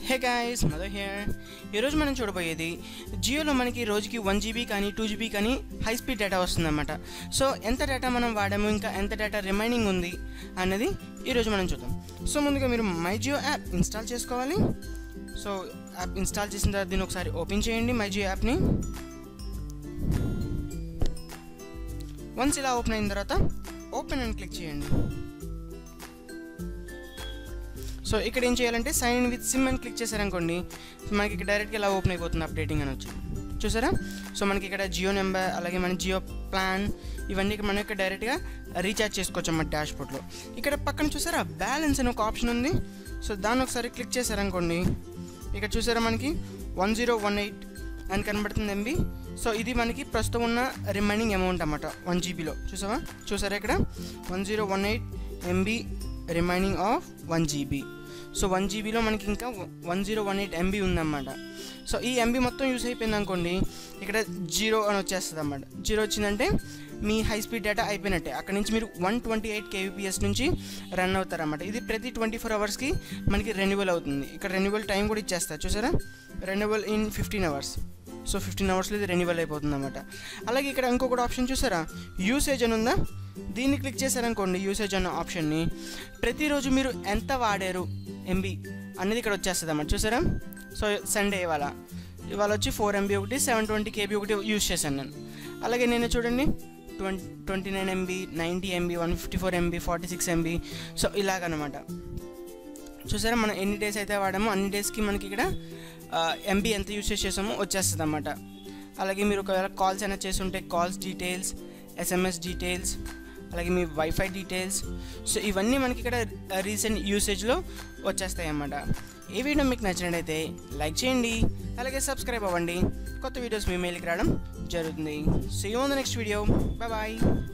hey guys mother here ఈరోజు మనం చూడబోయేది జియోలో మనకి రోజుకి వన్ జీబీ కానీ టూ జీబీ కానీ హై స్పీడ్ డేటా వస్తుందన్నమాట సో ఎంత డేటా మనం వాడాము ఇంకా ఎంత డేటా రిమైనింగ్ ఉంది అన్నది ఈరోజు మనం చూద్దాం సో ముందుగా మీరు మై జియో యాప్ ఇన్స్టాల్ చేసుకోవాలి సో యాప్ ఇన్స్టాల్ చేసిన తర్వాత దీన్ని ఒకసారి ఓపెన్ చేయండి మై జియో యాప్ని వన్స్ ఇలా ఓపెన్ అయిన తర్వాత ఓపెన్ అని క్లిక్ చేయండి సో ఇక్కడ ఏం చేయాలంటే సైన్ ఇన్ విత్ సిమ్ అని క్లిక్ చేశారనుకోండి మనకి ఇక్కడ డైరెక్ట్గా ఇలా ఓపెన్ అయిపోతుంది అప్డేటింగ్ అని వచ్చి చూసారా సో మనకి ఇక్కడ జియో నెంబర్ అలాగే మన జియో ప్లాన్ ఇవన్నీ మనం ఇక్కడ డైరెక్ట్గా రీఛార్జ్ చేసుకోవచ్చు అన్నమాట డాష్బోర్డ్లో ఇక్కడ పక్కన చూసారా బ్యాలెన్స్ అని ఒక ఆప్షన్ ఉంది సో దాన్ని ఒకసారి క్లిక్ చేశారనుకోండి ఇక్కడ చూసారా మనకి వన్ జీరో వన్ ఎయిట్ అని కనబడుతుంది ఎంబీ సో ఇది మనకి ప్రస్తుతం ఉన్న రిమైనింగ్ అమౌంట్ అన్నమాట వన్ జీబీలో చూసావా చూసారా ఇక్కడ one zero one eight MB remaining of one GB so one జీబీలో మనకి ఇంకా one zero one eight MB ఉందన్నమాట సో ఈ ఎంబీ మొత్తం యూస్ అయిపోయింది అనుకోండి ఇక్కడ జీరో అని వచ్చేస్తుంది అన్నమాట జీరో వచ్చిందంటే మీ హై స్పీడ్ డేటా అయిపోయినట్టే అక్కడ నుంచి మీరు వన్ ట్వంటీ ఎయిట్ కేవీపీఎస్ నుంచి రన్ అవుతారన్నమాట ఇది ప్రతి ట్వంటీ ఫోర్ అవర్స్కి మనకి రెన్యువల్ అవుతుంది ఇక్కడ రెన్యువల్ టైం కూడా ఇచ్చేస్తారు చూసారా renewal in fifteen hours so fifteen అవర్స్లో ఇది రెన్యువల్ అయిపోతుంది అనమాట అలాగే ఇక్కడ ఇంకొకటి ఆప్షన్ చూసారా యూసేజ్ అని ఉందా దీన్ని క్లిక్ చేశారనుకోండి యూసేజ్ అన్న ఆప్షన్ని ప్రతిరోజు మీరు ఎంత వాడారు ఎంబీ అనేది ఇక్కడ వచ్చేస్తుంది అన్నమాట చూసారా సో సండే ఇవాళ ఇవాళ వచ్చి ఫోర్ ఎంబీ ఒకటి సెవెన్ ట్వంటీ కేబీ ఒకటి యూస్ చేశాను నేను అలాగే నేను చూడండి twenty twenty nine MB ninety MB one fifty four MB forty six MB so ఇలాగనమాట చూసారా మనం ఎన్ని డేస్ అయితే వాడామో అన్ని డేస్కి మనకి ఇక్కడ ఎంబీ ఎంత యూసేజ్ చేసామో వచ్చేస్తుంది అన్నమాట అలాగే మీరు ఒకవేళ కాల్స్ అయినా చేస్తుంటే కాల్స్ డీటెయిల్స్ ఎస్ఎంఎస్ డీటెయిల్స్ అలాగే మీ వైఫై డీటెయిల్స్ సో ఇవన్నీ మనకి ఇక్కడ రీసెంట్ యూసేజ్లో వచ్చేస్తాయి అన్నమాట ఈ వీడియో మీకు నచ్చినట్టయితే లైక్ చేయండి అలాగే సబ్స్క్రైబ్ అవ్వండి కొత్త వీడియోస్ మీ మెయిల్కి రావడం జరుగుతుంది see on the next video bye